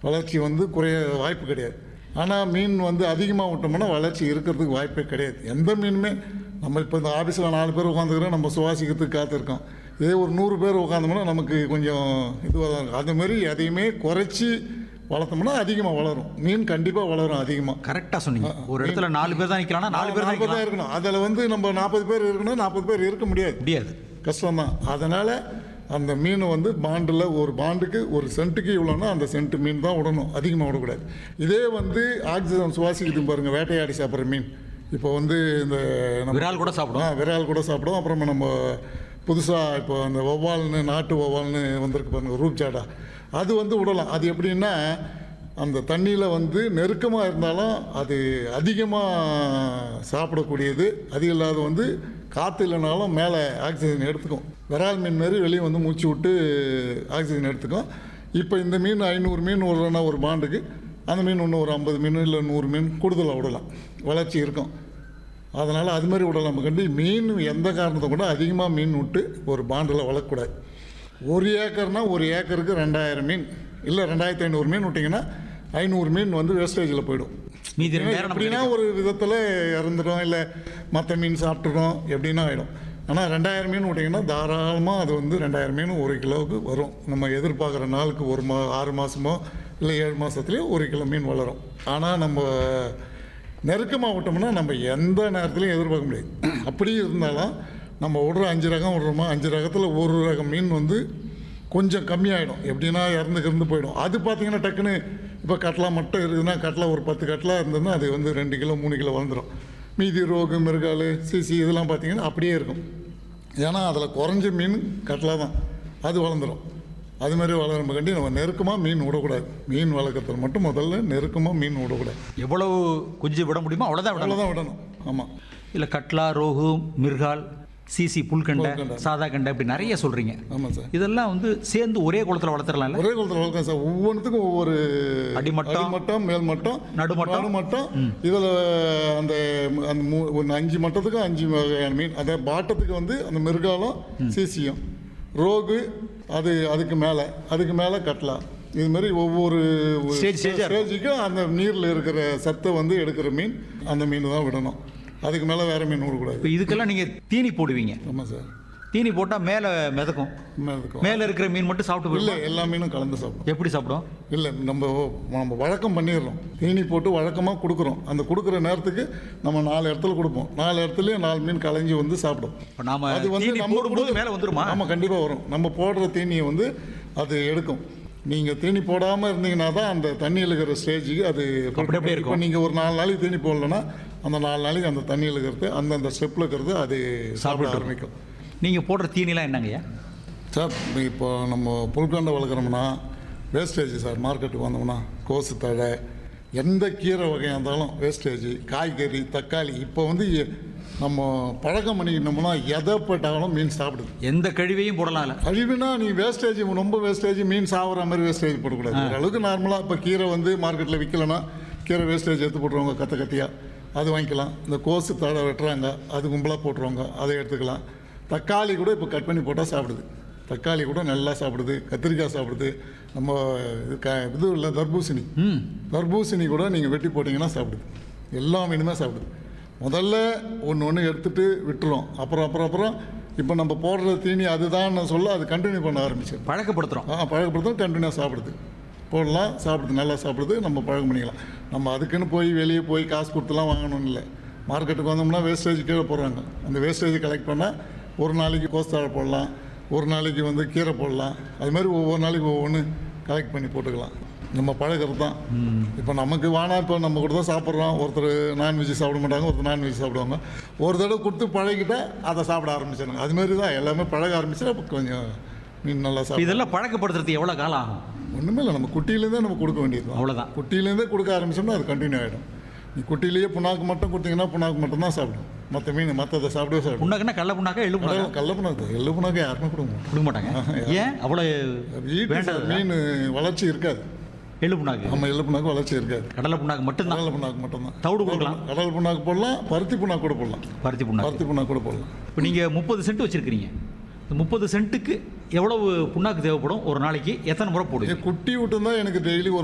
வளர்ச்சி வந்து குறைய வாய்ப்பு கிடையாது ஆனால் மீன் வந்து அதிகமாக விட்டோம்னா வளர்ச்சி இருக்கிறதுக்கு வாய்ப்பே கிடையாது எந்த மீனுமே நம்ம இப்போ இந்த ஆஃபீஸில் நாலு பேர் உட்காந்துக்கிறோம் நம்ம சுவாசிக்கிறதுக்கு காத்திருக்கோம் இதே ஒரு நூறு பேர் உட்காந்தோம்னா நமக்கு கொஞ்சம் இதுவாக தான் இருக்கும் அதுமாரி எதையுமே குறைச்சி வளர்த்தோம்னா அதிகமாக வளரும் மீன் கண்டிப்பாக வளரும் அதிகமாக கரெக்டாக சொன்னீங்க ஒரு இடத்துல நாலு பேர் தான் நிற்கலாம்னா நாலு பேர் தான் நாற்பது தான் நிற்கலாம் இருக்கணும் அதில் வந்து நம்ம நாற்பது பேர் இருக்கணும் நாற்பது பேர் இருக்க முடியாது முடியாது கஷ்டம்தான் அதனால் அந்த மீன் வந்து பாண்டில் ஒரு பாண்டுக்கு ஒரு சென்ட்டுக்கு இவ்வளோன்னா அந்த சென்ட் மீன் தான் விடணும் அதிகமாக விடக்கூடாது இதே வந்து ஆக்சிஜன் சுவாசிக்குது பாருங்க வேட்டையாடி சாப்பிட்ற மீன் இப்போ வந்து இந்த நம்ம- விரால் கூட சாப்பிடும் ஆ விரால் கூட சாப்பிடும் அப்புறமா நம்ம புதுசாக இப்போ அந்த வௌவால்னு நாட்டு வௌவால்னு வந்திருக்கு பாருங்க ரூப்சாடா அது வந்து விடலாம் அது எப்படின்னா அந்த தண்ணியில் வந்து நெருக்கமாக இருந்தாலும் அது அதிகமாக சாப்பிடக்கூடியது அது இல்லாத வந்து காற்று இல்லைனாலும் மேலே ஆக்சிஜன் எடுத்துக்கும் விரால் மீன் மாரி வெளியே வந்து மூச்சு விட்டு ஆக்சிஜன் எடுத்துக்கும் இப்போ இந்த மீன் ஐநூறு மீன் விடுறோன்னா ஒரு பாண்டுக்கு அந்த மீன் இன்னும் ஒரு ஐம்பது மீன் இல்லை நூறு மீன் கூடுதலாக விடலாம் வளர்ச்சி இருக்கும் அதனால் அது மாதிரி விடலாம் கண்டி மீன் எந்த காரணத்தை கூட அதிகமாக மீன் விட்டு ஒரு பாண்டில் வளர்க்கக்கூடாது ஒரு ஏக்கர்னா ஒரு ஏக்கருக்கு ரெண்டாயிரம் மீன் இல்லை ரெண்டாயிரத்தி ஐநூறு மீன் விட்டிங்கன்னா ஐநூறு மீன் வந்து வேஸ்டேஜில் போயிடும் மீதி ரெண்டாயிரம் நமக்கு எப்படின்னா ஒரு விதத்தில் இறந்துடும் இல்லை மற்ற மீன் சாப்பிட்றோம் எப்படின்னா ஆகிடும் ஆனால் ரெண்டாயிரம் மீன் விட்டிங்கன்னா தாராளமாக அது வந்து ரெண்டாயிரம் மீன் ஒரு கிலோவுக்கு வரும் நம்ம எதிர்பார்க்குற நாளுக்கு ஒரு மா ஆறு மாதமோ இல்லை ஏழு மாதத்துலேயே ஒரு கிலோ மீன் வளரும் ஆனால் நம்ம நெருக்கமாக விட்டோம்னா நம்ம எந்த நேரத்துலையும் எதிர்பார்க்க முடியாது அப்படி இருந்தாலும் நம்ம விடுற அஞ்சு ரகம் விடுறோமா அஞ்சு ரகத்தில் ஒரு ரகம் மீன் வந்து கொஞ்சம் கம்மியாயிடும் எப்படின்னா இறந்து இறந்து போயிடும் அது பார்த்தீங்கன்னா டக்குன்னு இப்போ கட்லா மட்டும் இருக்குதுன்னா கட்லா ஒரு பத்து கட்லா இருந்ததுன்னா அது வந்து ரெண்டு கிலோ மூணு கிலோ வளர்ந்துடும் மீதி ரோகு மிருகால் சிசி இதெல்லாம் பார்த்தீங்கன்னா அப்படியே இருக்கும் ஏன்னா அதில் குறைஞ்ச மீன் கட்லா தான் அது வளர்ந்துடும் அது மாதிரி வளரும் கண்டி நம்ம நெருக்கமாக மீன் விடக்கூடாது மீன் வளர்க்குறதுல மட்டும் முதல்ல நெருக்கமாக மீன் விடக்கூடாது எவ்வளவு குஞ்சு விட முடியுமோ அவ்வளோதான் விடணும் அவ்வளோதான் விடணும் ஆமாம் இல்லை கட்லா ரோகு மிர்கால் சிசி புல்கண்டை புல்கண்டை. சாதா கண்டை இப்படி நிறைய சொல்கிறீங்க ஆமாம் சார் இதெல்லாம் வந்து சேர்ந்து ஒரே குளத்தில் வளர்த்துடலாம்ல ஒரே குளத்தில் வளர்க்கலாம் சார் ஒவ்வொன்றுத்துக்கும் ஒவ்வொரு அடிமட்டம், அடிமட்டம் மேல் மட்டம் நடுமட்டம். நடுமட்டம் இதில் அந்த அந்த மூ ஒன்று அஞ்சு மட்டத்துக்கு அஞ்சு வகையான மீன் அதே பாட்டத்துக்கு வந்து அந்த மிருகாலம் சிசியும் ரோகு அது அதுக்கு மேலே அதுக்கு மேலே கட்லா இது மாதிரி ஒவ்வொரு Stage, stage ஆ இருக்கும். ஸ்டேஜுக்கும் அந்த நீரில் இருக்கிற சத்தை வந்து எடுக்கிற மீன் அந்த மீன் தான் விடணும் அதுக்கு மேலே வேறு மீன் விடக்கூடாது இப்போ இதுக்கெல்லாம் நீங்கள் தீனி போடுவீங்க ஆமாம் சார் தீனி போட்டால் மேலே மிதக்கும் மேலே இருக்கும் மேலே இருக்கிற மீன் மட்டும் சாப்பிட்டு இல்லை போயிடும் எல்லா மீனும் கலந்து சாப்பிடும் எப்படி சாப்பிடும் இல்லை நம்ம நம்ம வழக்கம் பண்ணிடுறோம் தீனி போட்டு வழக்கமாக கொடுக்குறோம் அந்த கொடுக்குற நேரத்துக்கு நம்ம நாலு இடத்துல கொடுப்போம் நாலு இடத்துலையும் நாலு மீன் கலைஞ்சி வந்து சாப்பிடும் இப்போ நாம அது வந்து தீனி நம்ம போடும்போது கொடு- மேலே வந்துருமா ஆமாம் கண்டிப்பாக வரும் நம்ம போடுற தீனியை வந்து அது எடுக்கும் நீங்கள் தீனி போடாமல் இருந்தீங்கன்னா தான் அந்த தண்ணியில் இருக்கிற ஸ்டேஜுக்கு அது அப்படி அப்படியே இருக்கும். இப்போ நீங்கள் ஒரு நாலு நாளைக்கு தீனி போடலன்னா அந்த நாலு நாளைக்கு அந்த தண்ணியில் இருக்கிறது அந்தந்த ஸ்டெப்பில் இருக்கிறது அது சாப்பிட சாப்பிட்டு ஆரம்பிக்கும் நீங்கள் போடுற தீனிலாம் என்னங்கய்யா சார் இப்போ நம்ம புல்கண்டை வளர்க்குறோம்னா வேஸ்டேஜ் சார் மார்க்கெட்டுக்கு வந்தோம்னா கோசு தழை எந்த கீரை வகையாக இருந்தாலும் வேஸ்டேஜ் காய்கறி தக்காளி இப்போ வந்து எ- நம்ம பழக்கம் பண்ணிக்கிட்டோம்னா எதை போட்டாலும் மீன் சாப்பிடுது எந்த கழிவையும் போடலாம் இல்லை கழிவுனா நீ வேஸ்டேஜ் ரொம்ப வேஸ்டேஜ் மீன் சாப்பிட்ற மாதிரி வேஸ்டேஜ் போடக்கூடாது ஓரளவுக்கு நார்மலாக இப்போ கீரை வந்து மார்க்கெட்டில் விற்கலன்னா கீரை வேஸ்டேஜ் எடுத்து போட்டுருவாங்க கத்த கத்தியாக அது வாங்கிக்கலாம் இந்த கோசு தழை வெட்டுறாங்க அது கும்பலாக போட்டுருவாங்க அதை எடுத்துக்கலாம் தக்காளி கூட இப்போ கட் பண்ணி போட்டால் சாப்பிடுது தக்காளி கூட நல்லா சாப்பிடுது கத்திரிக்காய் சாப்பிடுது நம்ம இது க இது இல்லை தர்பூசணி ம் தர்பூசணி கூட நீங்கள் வெட்டி போட்டிங்கன்னா சாப்பிடுது எல்லா மீனுமே சாப்பிடுது முதல்ல ஒன்று ஒன்று எடுத்துட்டு விட்டுரும் அப்புறம் அப்புறம் அப்புறம் இப்போ நம்ம போடுற தீனி அதுதான் சொல்ல அது கண்டினியூ பண்ண ஆரம்பிச்சிடும் பழக்கப்படுத்துகிறோம் ஆ பழக்கப்படுத்தும் கண்டினியூ சாப்பிடுது போடலாம் சாப்பிடுது நல்லா சாப்பிடுது நம்ம பழக்கம் பண்ணிக்கலாம் நம்ம அதுக்குன்னு போய் வெளியே போய் காசு கொடுத்துலாம் வாங்கணும்னு இல்லை மார்க்கெட்டுக்கு வந்தோம்னா வேஸ்டேஜ் கீழே போடுறாங்க அந்த வேஸ்டேஜ் கலெக்ட் பண்ணால் ஒரு நாளைக்கு கோஸ்தாழை போடலாம் ஒரு நாளைக்கு வந்து கீரை போடலாம் அது மாதிரி ஒவ்வொரு நாளைக்கு ஒவ்வொன்று கலெக்ட் பண்ணி போட்டுக்கலாம் நம்ம பழகிறது தான் இப்போ நமக்கு வானா இப்போ நம்ம கூட தான் சாப்பிட்றோம் ஒருத்தர் நான்வெஜ் சாப்பிட மாட்டாங்க ஒருத்தர் நான்வெஜ் சாப்பிடுவாங்க ஒரு தடவை கொடுத்து பழகிட்டா அதை சாப்பிட ஆரம்பிச்சிடுங்க அது மாதிரி தான் எல்லாமே பழக ஆரம்பிச்சா அப்போ கொஞ்சம் மீன் நல்லா சாப்பிடும் இதெல்லாம் பழக்கப்படுத்துறது எவ்வளோ காலம் ஆகும் ஒன்றுமே இல்லை நம்ம குட்டியிலேருந்தே நம்ம கொடுக்க வேண்டியது தான் அவ்வளோதான் குட்டியிலேருந்தே கொடுக்க ஆரம்பிச்சோம்னா அது கண்டினியூ ஆகிடும் நீ குட்டியிலேயே புண்ணாக்கு மட்டும் கொடுத்தீங்கன்னா புண்ணாக்கு மட்டும் தான் சாப்பிடும் மற்ற மீன் மற்றதை சாப்பிடவே சாப்பிடும் புண்ணாக்குன்னா கடல புண்ணாக்கா எள்ளு புண்ணாக்கா கடல் கல்ல புண்ணாக்கு எள்ளு புண்ணாக்கு யாருமே கொடுக்க மாட்டோம் கொடுக்க மாட்டாங்க ஏன் அவ்வளோ வீட்டு வேண்டாம் மீன் வளர்ச்சி இருக்காது எள்ளு புண்ணாக்கு நம்ம எள்ளு புண்ணாக்கு வளர்ச்சி இருக்காது கடலை புண்ணாக்கு மட்டும்தான் கடல் புண்ணாக்கு மட்டும்தான் தவிடு கொடுக்கலாம் கடல் புண்ணாக்கு போடலாம் பருத்தி புண்ணாக்கு கூட போடலாம் பருத்தி புண்ணாக்கு பருத்தி புண்ணாக்கு கூட போடலாம் இப்போ நீங்கள் முப்பது சென்ட் வச்சுருக்கிறீங்க இந்த முப்பது சென்ட்டுக்கு எவ்வளவு புண்ணாக்கு தேவைப்படும் ஒரு நாளைக்கு எத்தனை முறை போடுவீங்க குட்டி விட்டுருந்தா எனக்கு டெய்லி ஒரு